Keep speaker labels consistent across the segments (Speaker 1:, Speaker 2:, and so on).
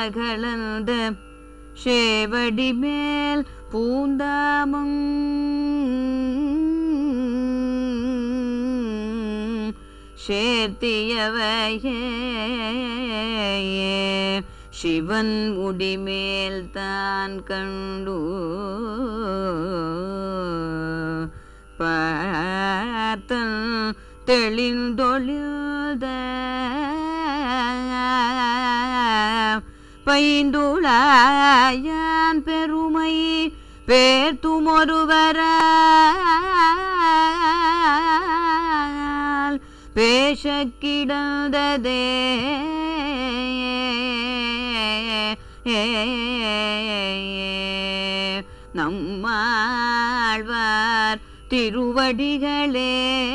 Speaker 1: உலகளந்த சேவடி மேல் பூந்தாமம் சேர்த்தியவையே சிவன் முடிமேல் தான் கண்டு பார்த்தல் தெளிந்தொழிந்த பைந்துளாயான் பெருமை பேர்த்தும் ஒருவரால் பேச கிடந்ததே நம்மாழ்வார் திருவடிகளே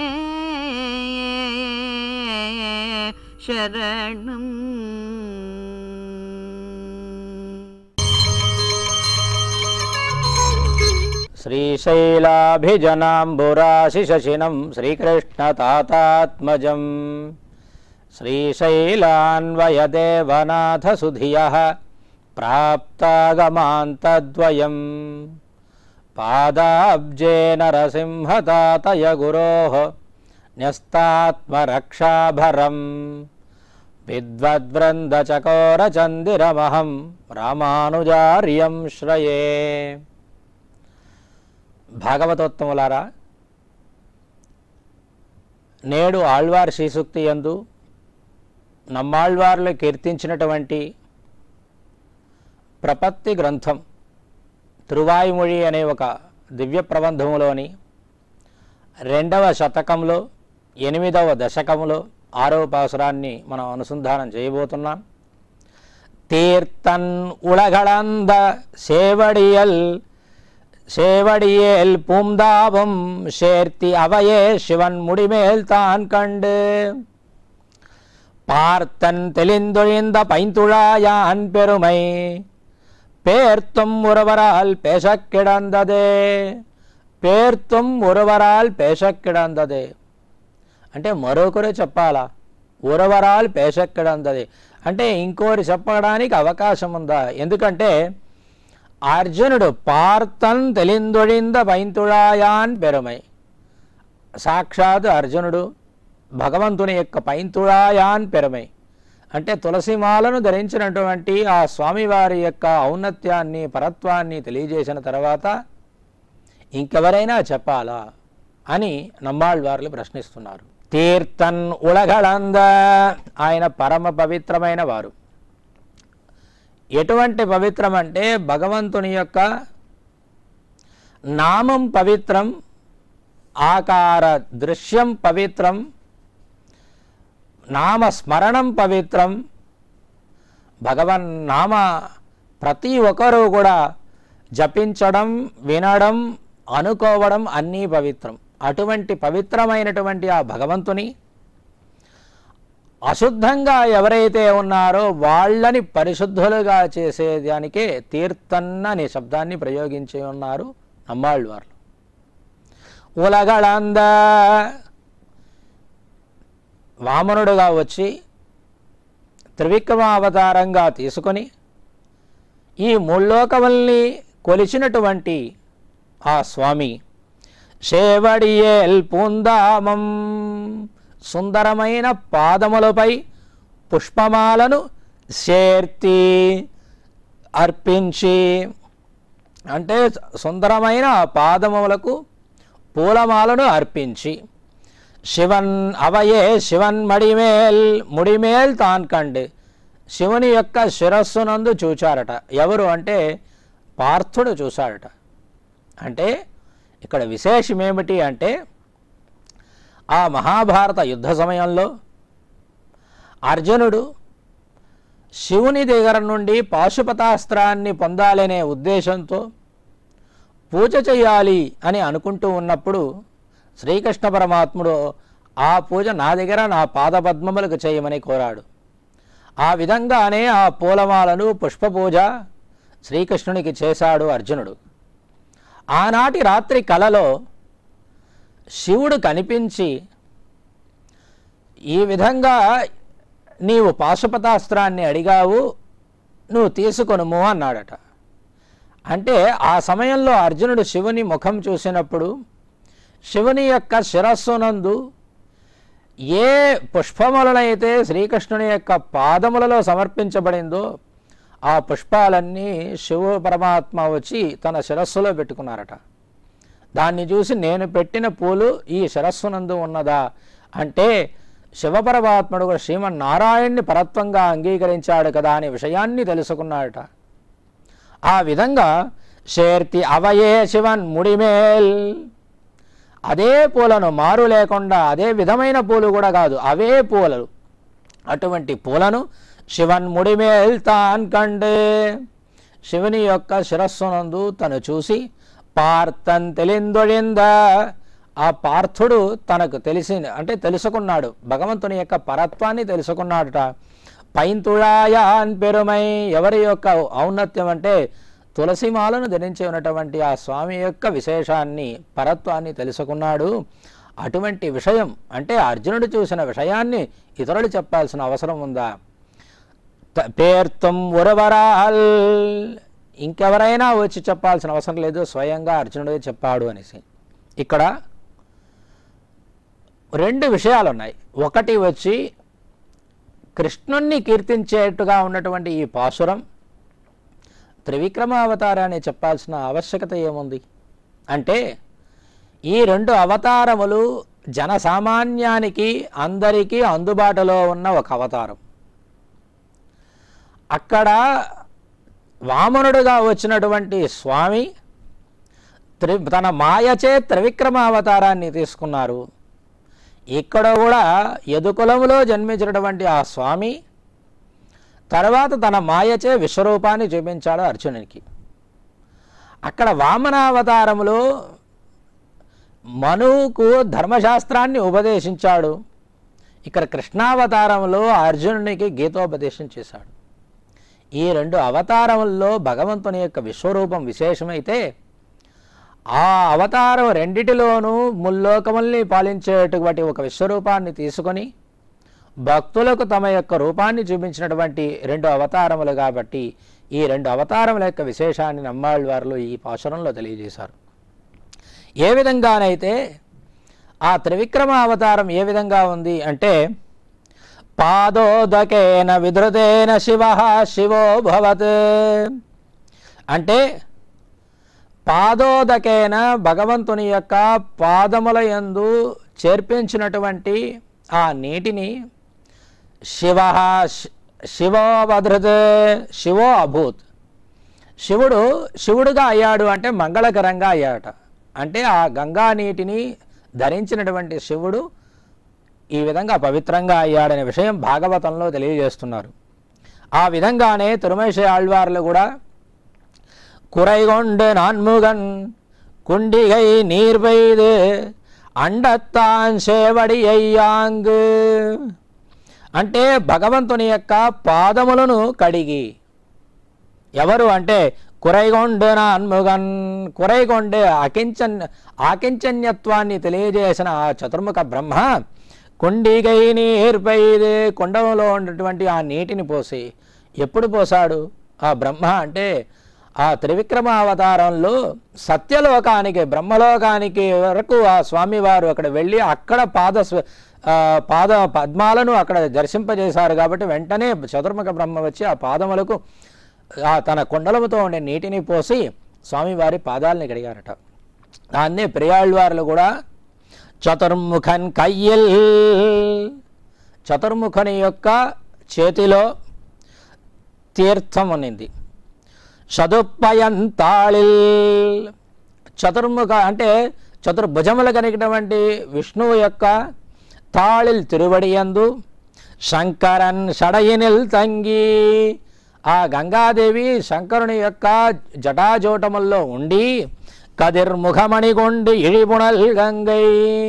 Speaker 1: சரணம்
Speaker 2: श्रीशैलाभिजनाम्बुराशिशशिनं श्रीकृष्णतातात्मजं श्रीशैलान्वयदेवनाथसुधियः प्राप्तागमान्तद्वयम् पादाब्जे नरसिंहतातय गुरोः न्यस्तात्मरक्षाभरम् विद्वद्वृन्दचकोरचन्दिरमहं रामानुजार्यं श्रये భాగవతోత్తములారా నేడు ఆళ్వార్ శ్రీసూక్తి యందు నమ్మాళ్వార్లు కీర్తించినటువంటి ప్రపత్తి గ్రంథం తిరువాయుమొഴి అనే ఒక దివ్య ప్రబంధములోని రెండవ శతకంలో ఎనిమిదవ దశకంలో ఆరవ పాసురాన్ని మనం అనుసంధానం చేయబోతున్నాం తీర్థన్ ఉళగళంద సేవడియల్ சேவடியேல் பூந்தாபம் சேர்த்தி அவையே சிவன் முடிமேல் தான் கண்டு பார்த்தன் தெளிந்தொழிந்த பைந்துழாயான் பெருமை பேர்த்தும் ஒருவரால் பேசக் கிடந்ததே పేర్తుం ఒరవరాల్ పేషక్ కిడందదే అంటే మరొకరు చెప్పాలా ఒరవరాల్ పేషక్ కిడందది అంటే ఇంకోరు చెప్పడానికి అవకాశం ఉందా ఎందుకంటే అర్జునుడు పార్థన్ తెలిందొழிந்த పైంతుళాయాన్ పెరుమై సాక్షాత్ అర్జునుడు భగవంతుని యొక్క పైంతుళాయాన్ పెరుమై అంటే తులసిమాలను ధరించినటువంటి ఆ స్వామివారి యొక్క ఔన్నత్యాన్ని పరత్వాన్ని తెలియజేసిన తర్వాత ఇంకెవరైనా చెప్పాలా అని నమ్మాళ్వార్లు ప్రశ్నిస్తున్నారు తీర్థన్ ఉలగళంద ఆయన పరమ పవిత్రమైన వారు ఎటువంటి పవిత్రం అంటే భగవంతుని యొక్క నామం పవిత్రం ఆకార దృశ్యం పవిత్రం నామస్మరణం పవిత్రం భగవన్ నామ ప్రతి ఒక్కరూ కూడా జపించడం వినడం అనుకోవడం అన్నీ పవిత్రం అటువంటి పవిత్రమైనటువంటి ఆ భగవంతుని అశుద్ధంగా ఎవరైతే ఉన్నారో వాళ్ళని పరిశుద్ధులుగా చేసేదానికే తీర్థన్న అనే శబ్దాన్ని ప్రయోగించి ఉన్నారు నమ్మాళ్ళవార్లు ఉలగళంద వామనుడుగా వచ్చి త్రివిక్రమావతారంగా తీసుకొని ఈ ముల్లోకముల్ని కొలిచినటువంటి ఆ స్వామి శేవడియేల్ పూందామం సుందరమైన పాదములపై పుష్పమాలను చేర్తి అర్పించి అంటే సుందరమైన ఆ పాదములకు పూలమాలను అర్పించి శివన్ అవయే శివన్ మడిమేల్ ముడిమేల్ తాన్ కండి శివుని యొక్క శిరస్సునందు చూచారట ఎవరు అంటే పార్థుడు చూశాడట అంటే ఇక్కడ విశేషం ఏమిటి అంటే ఆ మహాభారత యుద్ధ సమయంలో అర్జునుడు శివుని దగ్గర నుండి పాశుపతాస్త్రాన్ని పొందాలనే ఉద్దేశంతో పూజ చేయాలి అని అనుకుంటూ ఉన్నప్పుడు శ్రీకృష్ణ పరమాత్ముడు ఆ పూజ నా దగ్గర నా పాదపద్మములకు చేయమని కోరాడు ఆ విధంగానే ఆ పూలమాలను పుష్పపూజ శ్రీకృష్ణునికి చేశాడు అర్జునుడు ఆనాటి రాత్రి కలలో శివుడు కనిపించి ఈ విధంగా నీవు పాశుపతాస్త్రాన్ని అడిగావు నువ్వు తీసుకొనుము అన్నాడట అంటే ఆ సమయంలో అర్జునుడు శివుని ముఖం చూసినప్పుడు శివుని యొక్క శిరస్సునందు ఏ పుష్పములనైతే శ్రీకృష్ణుని యొక్క పాదములలో సమర్పించబడిందో ఆ పుష్పాలన్నీ శివ పరమాత్మ వచ్చి తన శిరస్సులో పెట్టుకున్నారట దాన్ని చూసి నేను పెట్టిన పూలు ఈ శిరస్సునందు ఉన్నదా అంటే శివపరమాత్ముడు కూడా శ్రీమన్నారాయణ్ణి పరత్వంగా అంగీకరించాడు కదా అనే విషయాన్ని తెలుసుకున్నాడట ఆ విధంగా శేర్తి అవయే శివన్ ముడిమేల్ అదే పూలను మారు లేకుండా అదే విధమైన పూలు కూడా కాదు అవే పూలు అటువంటి పూలను శివన్ ముడిమేల్ తాన్ కండే శివుని యొక్క శిరస్సునందు తను చూసి పార్థన్ తెలిందొడింద ఆ పార్థుడు తనకు తెలిసి అంటే తెలుసుకున్నాడు భగవంతుని యొక్క పరత్వాన్ని తెలుసుకున్నాడట పైంతుళాయాన్ పెరుమై ఎవరి యొక్క ఔన్నత్యం అంటే తులసిమాలను ధరించి ఉన్నటువంటి ఆ స్వామి యొక్క విశేషాన్ని పరత్వాన్ని తెలుసుకున్నాడు అటువంటి విషయం అంటే అర్జునుడు చూసిన విషయాన్ని ఇతరులు చెప్పాల్సిన అవసరం ఉందా త- పేర్తం ఉరవరాల్ ఇంకెవరైనా వచ్చి చెప్పాల్సిన అవసరం లేదు స్వయంగా అర్జునుడే చెప్పాడు అనేసి ఇక్కడ రెండు విషయాలు ఉన్నాయి ఒకటి వచ్చి కృష్ణుణ్ణి కీర్తించేట్టుగా ఉన్నటువంటి ఈ పాసురం త్రివిక్రమావతారాన్ని చెప్పాల్సిన ఆవశ్యకత ఏముంది అంటే ఈ రెండు అవతారములు జనసామాన్యానికి అందరికీ అందుబాటులో ఉన్న ఒక అవతారం అక్కడ వామనుడుగా వచ్చినటువంటి స్వామి త్రి తన మాయచే త్రివిక్రమావతారాన్ని తీసుకున్నారు ఇక్కడ కూడా యదుకులములో జన్మించినటువంటి ఆ స్వామి తర్వాత తన మాయచే విశ్వరూపాన్ని చూపించాడు అర్జునునికి అక్కడ వామనావతారములో మనువుకు ధర్మశాస్త్రాన్ని ఉపదేశించాడు ఇక్కడ కృష్ణావతారంలో అర్జునునికి గీతోపదేశం చేశాడు ఈ రెండు అవతారముల్లో భగవంతుని యొక్క విశ్వరూపం విశేషమైతే ఆ అవతారం రెండిటిలోనూ ముల్లోకముల్ని పాలించేటువంటి ఒక విశ్వరూపాన్ని తీసుకొని భక్తులకు తమ యొక్క రూపాన్ని చూపించినటువంటి రెండు అవతారములు కాబట్టి ఈ రెండు అవతారముల యొక్క విశేషాన్ని నమ్మాళ్ళ వారు ఈ పాశురంలో తెలియజేశారు ఏ విధంగానైతే ఆ త్రివిక్రమ అవతారం ఏ విధంగా ఉంది అంటే పాదోదకేన విధృతేన శివ శివో భవత్ అంటే పాదోదకేన భగవంతుని యొక్క పాదముల యందు చేర్పించినటువంటి ఆ నీటిని శివ శివోవధృత్ శివో అభూత్ శివుడు శివుడుగా అయ్యాడు అంటే మంగళకరంగా అయ్యాడట అంటే ఆ గంగా నీటిని ధరించినటువంటి శివుడు ఈ విధంగా పవిత్రంగా అయ్యాడనే విషయం భాగవతంలో తెలియజేస్తున్నారు ఆ విధంగానే తిరుమేశ ఆళ్వార్లు కూడా குறைகொண்டு நான்முகன் குண்டிகை நீர் பெய்து అండత్తాన్ సేవడియ్యాంగు అంటే భగవంతుని యొక్క పాదములను కడిగి ఎవరు అంటే కురైగొండు నాన్ముగన్ కురైగొండే అకించన్ ఆకించన్యత్వాన్ని తెలియజేసిన ఆ చతుర్ముఖ బ్రహ్మ కుండిగై నీర్పైదే కుండములో ఉన్నటువంటి ఆ నీటిని పోసి ఎప్పుడు పోసాడు ఆ బ్రహ్మ అంటే ఆ త్రివిక్రమ అవతారంలో సత్యలోకానికి బ్రహ్మలోకానికి వరకు ఆ స్వామివారు అక్కడ వెళ్ళి అక్కడ పాద స్వ- ఆ, పాద పద్మాలను అక్కడ దర్శింపజేశారు కాబట్టి వెంటనే చతుర్ముఖ బ్రహ్మ వచ్చి ఆ పాదములకు ఆ తన కుండలముతో ఉండే నీటిని పోసి స్వామివారి పాదాలని కడిగారట దాన్నే ప్రియాళ్వార్లు కూడా చతుర్ముఖన్ కయ్యల్ చతుర్ముఖని యొక్క చేతిలో తీర్థం ఉన్నింది చదుప్పయంతాళిల్ చతుర్ముఖ అంటే చతుర్భుజములు కలిగినటువంటి విష్ణువు యొక్క తాళిల్ తిరువడియందు శంకరన్ షడయినిల్ తంగి ఆ గంగాదేవి శంకరుని యొక్క జటాజోటముల్లో ఉండి కదిర్ముఖమణిగొండి ఇழிపుణల్ గంగై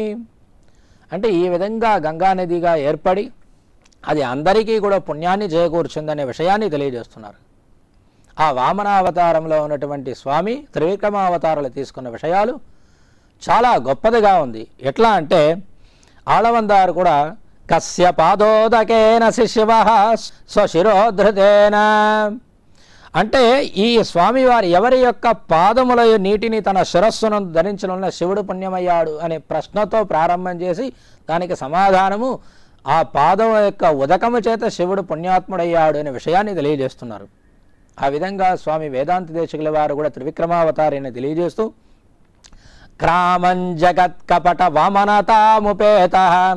Speaker 2: అంటే ఈ విధంగా గంగానదిగా ఏర్పడి అది అందరికీ కూడా పుణ్యాన్ని చేకూర్చుందనే విషయాన్ని తెలియజేస్తున్నారు ఆ వామనావతారంలో ఉన్నటువంటి స్వామి త్రివిక్రమావతారాలు తీసుకున్న విషయాలు చాలా గొప్పదిగా ఉంది ఎట్లా అంటే ఆళవందారు కూడా కస్య పాదోదకేన శిశివ స్వశిరోధృతేన అంటే ఈ స్వామివారు ఎవరి యొక్క పాదముల నీటిని తన శిరస్సును ధరించడం వల్ల శివుడు పుణ్యమయ్యాడు అనే ప్రశ్నతో ప్రారంభం చేసి దానికి సమాధానము ఆ పాదం యొక్క ఉదకము చేత శివుడు పుణ్యాత్ముడయ్యాడు అనే విషయాన్ని తెలియజేస్తున్నారు ఆ విధంగా స్వామి వేదాంత దేశకుల వారు కూడా త్రివిక్రమావతారిని తెలియజేస్తూ క్రామం జగత్కపట వామనతాముపేత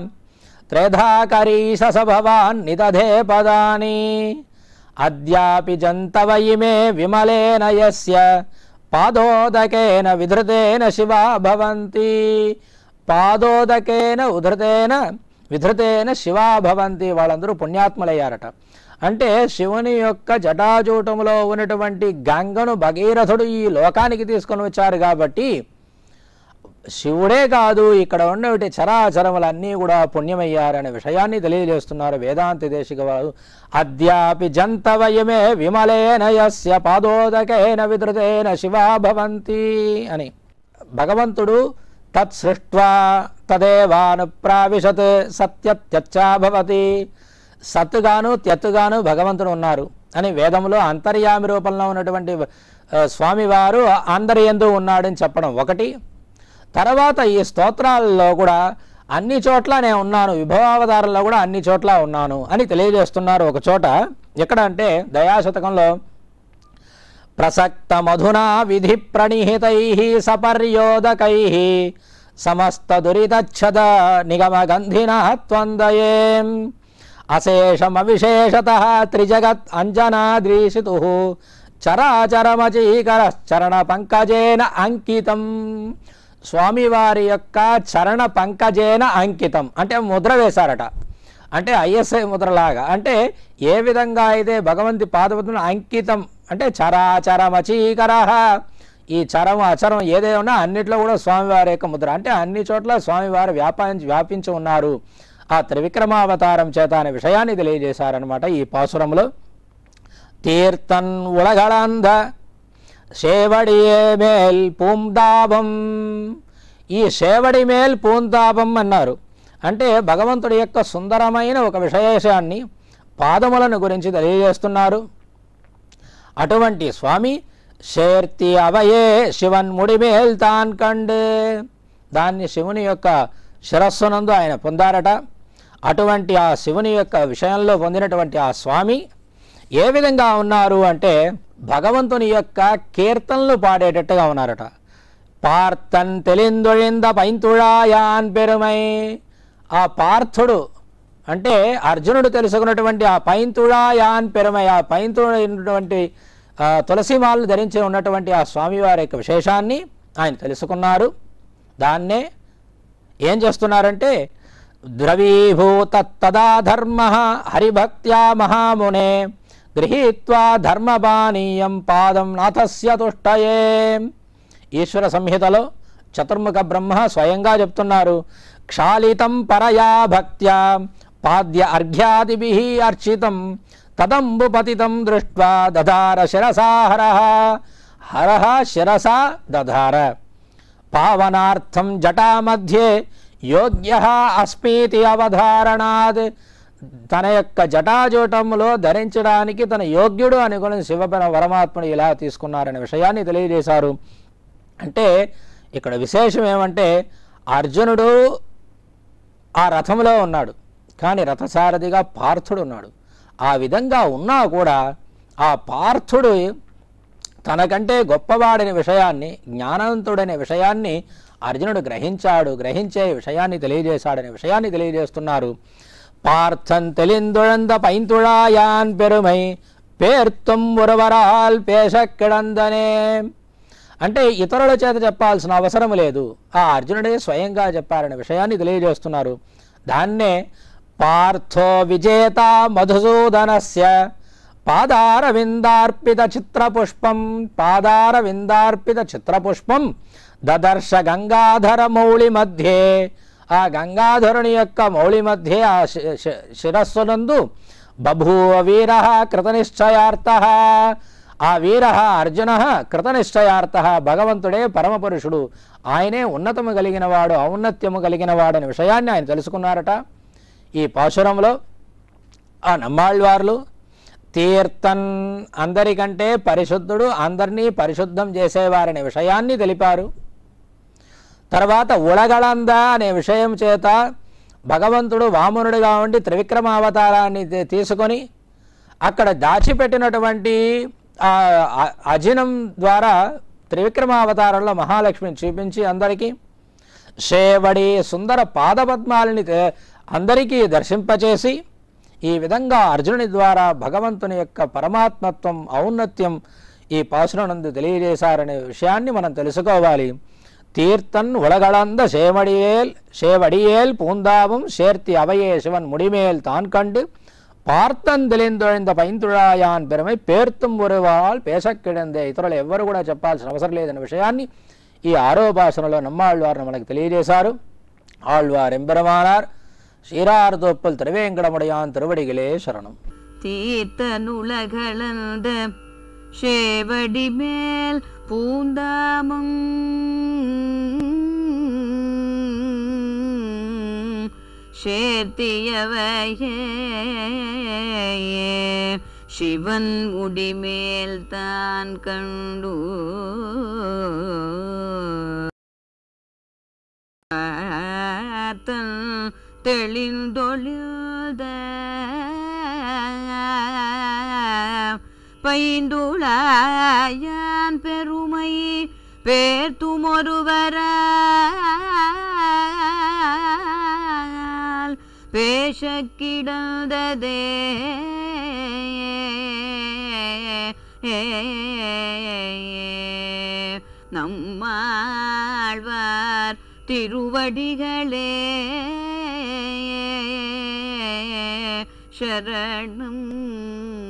Speaker 2: త్రేధాకరీశ సభవాన్ నిదధే పదాని అద్యాపి జంతవ ఇమే విమలేన యస్య పాదోదకేన విధృతేన శివా భవంతి పాదోదకేన ఉధృతేన విధృతేన శివా భవంతి వాళ్ళందరూ పుణ్యాత్ములయ్యారట అంటే శివుని యొక్క జటాజూటములో ఉన్నటువంటి గంగను భగీరథుడు ఈ లోకానికి తీసుకొని వచ్చారు కాబట్టి శివుడే కాదు ఇక్కడ ఉన్నటువంటి చరాచరములన్నీ కూడా పుణ్యమయ్యారనే విషయాన్ని తెలియజేస్తున్నారు వేదాంతి దేశిక వారు అద్యాపి జంతవయమే విమలేన యస్య పాదోదకేన విధృతేన శివా భవంతి అని భగవంతుడు తత్ సృష్ట్వా తదేవాను ప్రావిశత్ సత్యత్యచ్చా భవతి సత్తుగాను త్యత్తుగాను భగవంతుడు ఉన్నారు అని వేదంలో అంతర్యామి రూపంలో ఉన్నటువంటి ఆ, స్వామివారు అందరి ఎందు ఉన్నాడని చెప్పడం ఒకటి తర్వాత ఈ స్తోత్రాలలో కూడా అన్ని చోట్ల నేను ఉన్నాను విభవావతారంలో కూడా అన్ని చోట్ల ఉన్నాను అని తెలియజేస్తున్నారు ఒక చోట ఎక్కడ అంటే దయాశతకంలో ప్రసక్త మధునా విధి ప్రణిహితై సపర్యోదకై సమస్త దురితచ్చద నిగమ గంధిన త్వందయే అశేషమవిశేషత త్రిజగత్ అంజనాద్రీషితు చరాచరమచీకర చరణ పంకజేన అంకితం స్వామివారి యొక్క చరణ పంకజేన అంకితం అంటే ముద్ర వేశారట అంటే ఐఎస్ఐ ముద్రలాగా అంటే ఏ విధంగా అయితే భగవంతి పాదపద్మను అంకితం అంటే చరాచరమచీకర ఈ చరం అచరం ఏదైనా ఉన్నా అన్నిట్లో కూడా స్వామివారి యొక్క ముద్ర అంటే అన్ని చోట్ల స్వామివారు వ్యాపించి వ్యాపించి ఉన్నారు ఆ త్రివిక్రమావతారం చేత అనే విషయాన్ని తెలియజేశారనమాట ఈ పాసురంలో తీర్థన్ ఉలగళంద సేవడియే మేల్ పూందాపం ఈ సేవడి మేల్ పూందాపం అన్నారు అంటే భగవంతుడి యొక్క సుందరమైన ఒక విశేషాన్ని పాదములను గురించి తెలియజేస్తున్నారు అటువంటి స్వామి శేర్తి అవయే శివన్ ముడిమేల్ తాన్ కండే దాన్ని శివుని యొక్క శిరస్సునందు ఆయన పొందారట అటువంటి ఆ శివుని యొక్క విషయంలో పొందినటువంటి ఆ స్వామి ఏ విధంగా ఉన్నారు అంటే భగవంతుని యొక్క కీర్తనలు పాడేటట్టుగా ఉన్నారట పార్థన్ తెలిందొழிంద పైంతుళాయాన్ పెరుమై ఆ పార్థుడు అంటే అర్జునుడు తెలుసుకున్నటువంటి ఆ పైంతుళాయాన్ పెరుమై ఆ పైంతుడైనటువంటి ఆ తులసిమాలను ధరించి ఉన్నటువంటి ఆ స్వామివారి యొక్క విశేషాన్ని ఆయన తెలుసుకున్నారు దాన్నే ఏం చేస్తున్నారంటే ద్రవీభూత తదా ధర్మ హరిభక్త్యా మహామునే గృహీత్వా ధర్మపానీయం పాదం నాథస్య తుష్టయే ఈశ్వర సంహితలో చతుర్ముఖ బ్రహ్మ స్వయంగా చెప్తున్నారు క్షాళితం పరయా భక్త్యా పాద్య అర్ఘ్యాదిభి అర్చితం తదంబు పతితం దృష్ట్వా దధార శిరసా హర హర శిరసా దధార పావనార్థం జటామధ్యే యోగ్య అస్మీతి అవధారణాత్ తన యొక్క జటాజూటంలో ధరించడానికి తన యోగ్యుడు అనుకుని శివ పరమాత్ముడు ఇలా తీసుకున్నారనే విషయాన్ని తెలియజేశారు అంటే ఇక్కడ విశేషం ఏమంటే అర్జునుడు ఆ రథంలో ఉన్నాడు కానీ రథసారథిగా పార్థుడు ఉన్నాడు ఆ విధంగా ఉన్నా కూడా ఆ పార్థుడు తనకంటే గొప్పవాడనే విషయాన్ని జ్ఞానవంతుడనే విషయాన్ని అర్జునుడు గ్రహించాడు గ్రహించే విషయాన్ని తెలియజేశాడనే విషయాన్ని తెలియజేస్తున్నారు పార్థం తెలిందుழந்த పైంతుళాయాన్ పెరుమై పేర్తం ఉరవరాల్ పేషక్కిడందనే అంటే ఇతరుల చేత చెప్పాల్సిన అవసరం లేదు ఆ అర్జునుడే స్వయంగా చెప్పారనే విషయాన్ని తెలియజేస్తున్నారు దాన్నే పార్థో విజేత మధుసూదనస్య పాదారవిందార్పిత చిత్రపుష్పం పాదారవిందార్పిత చిత్రపుష్పం దదర్శ గంగాధర మౌళి మధ్యే ఆ గంగాధరుని యొక్క మౌళి మధ్యే ఆ శి- శి- శిరస్సునందు బభూవ వీర కృతనిశ్చయార్థ ఆ వీర అర్జున కృతనిశ్చయార్థ భగవంతుడే పరమపురుషుడు ఆయనే ఉన్నతము కలిగినవాడు ఔన్నత్యము కలిగినవాడు అనే విషయాన్ని ఆయన తెలుసుకున్నారట ఈ పాశురంలో ఆ నమ్మాళ్ళవార్లు తీర్థన్ అందరికంటే పరిశుద్ధుడు అందరినీ పరిశుద్ధం చేసేవారనే విషయాన్ని తెలిపారు తర్వాత ఉడగళంద అనే విషయం చేత భగవంతుడు వామనుడిగా ఉండి త్రివిక్రమావతారాన్ని తీ- తీసుకొని అక్కడ దాచిపెట్టినటువంటి ఆ అ- అజినం ద్వారా త్రివిక్రమావతారంలో మహాలక్ష్మిని చూపించి అందరికీ షేవడి సుందర పాదపద్మాలని తే- అందరికీ దర్శింపచేసి ఈ విధంగా అర్జునుని ద్వారా భగవంతుని యొక్క పరమాత్మత్వం ఔన్నత్యం ఈ పాసురనందు తెలియజేశారనే విషయాన్ని మనం తెలుసుకోవాలి தீர்த்தன் உலகளந்த சேவடியேல் சேவடியேல் பூந்தாவும் சேர்த்தி அவையே சிவன் முடிமேல் தான் கண்டு பார்த்தன் తెలిందొழிంద పైంతుళాయాన్ పెరమై పేర్తుం ఒరువాల్ పేసక్ కిడందే ఇతరులు ఎవ్వరు కూడా చెప్పాల్సిన అవసరం లేదనే విషయాన్ని ఈ ఆరో భాషణలో నమ్మాళ్ళవారు మనకు తెలియజేశారు ఆళ్వార్ ఎంబెరమానార్ శ్రీరారదొప్పుల్ తిరువేంకడముడయాన్ తిరువడిగిలే శరణం
Speaker 1: தீர்த்தனுலகளந்த சேவடி மேல் பூந்தாமம் சேர்த்தியவையே சிவன் முடிமேல் தான் கண்டு பார்த்தல் தெளிந்தொழிந்த பைந்துளாயான் பெருமை பேர்த்துமொருவரால் பேச கிடந்ததே நம்மாழ்வார் திருவடிகளே சரணம்